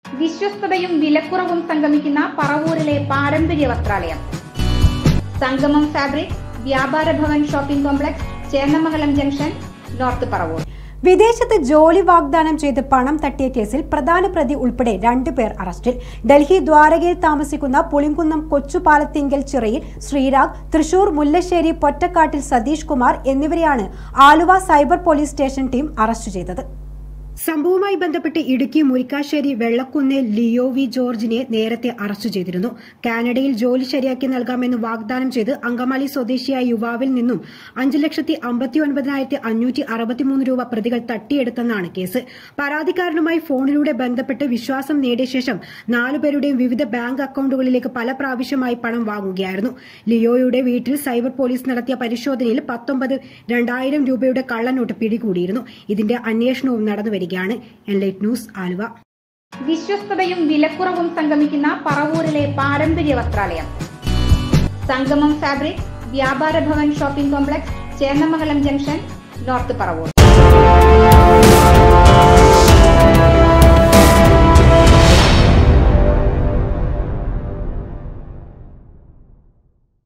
വിശ്വസ്തതയും വിലക്കുറവും സംഗമിക്കുന്ന പറവൂരിലെ പാരമ്പര്യ വസ്ത്രാലയം Sangamam fabric Vyapara Bhavan shopping complex Chennamangalam junction north Paravur വിദേശത്ത് ജോലി വാഗ്ദാനം ചെയ്ത് പണം തട്ടിയ കേസിൽ പ്രധാന പ്രതി ഉൾപ്പെടെ രണ്ടുപേർ അറസ്റ്റിൽ ഡൽഹി ദ്വാരകയിൽ താമസിക്കുന്ന പുളിങ്കുന്നം കൊച്ചുപാലത്തിങ്കൽ ചിറയിൽ ശ്രീരാഗ് തൃശൂർ മുല്ലശ്ശേരി പൊറ്റക്കാട്ടിൽ സതീഷ് കുമാർ എന്നിവരെയാണ് Aluva cyber police station team arrest ചെയ്തത് സംഭവവുമായി ബന്ധപ്പെട്ട് ഇടുക്കി മുരിക്കാശ്ശേരി വെള്ളക്കുന്നേൽ ലിയോ വി ജോർജിനെ നേരത്തെ അറസ്റ്റ് ചെയ്തിരുന്നു കാനഡയിൽ ജോലി ശരിയാക്കി നൽകാമെന്ന് വാഗ്ദാനം ചെയ്ത് അങ്കമാലി സ്വദേശിയായ യുവാവിൽ നിന്നും അഞ്ച് ലക്ഷത്തി അമ്പത്തി ഒൻപതിനായിരത്തി അഞ്ഞൂറ്റി അറുപത്തിമൂന്ന് രൂപ പ്രതികൾ തട്ടിയെടുത്തെന്നാണ് കേസ് പരാതിക്കാരനുമായി ഫോണിലൂടെ ബന്ധപ്പെട്ട് വിശ്വാസം നേടിയ ശേഷം നാലുപേരുടെയും വിവിധ ബാങ്ക് അക്കൌണ്ടുകളിലേക്ക് പല പ്രാവശ്യമായി പണം വാങ്ങുകയായിരുന്നു ലിയോയുടെ വീട്ടിൽ സൈബർ പോലീസ് നടത്തിയ പരിശോധനയിൽ പത്തൊമ്പത് രണ്ടായിരം രൂപയുടെ കള്ളനോട്ട് പിടികൂടിയിരുന്നു ഇതിന്റെ അന്വേഷണവും നടന്നുവരികയാണ് എൻലൈറ്റ് ന്യൂസ് ആലുവ വിശ്വസ്തതയും വിലക്കുറവും സംഗമിക്കുന്ന പറവൂരിലെ പാരമ്പര്യ വസ്ത്രാലയം Sangamam fabric Vyapara Bhavan shopping complex Chennamangalam junction north Paravur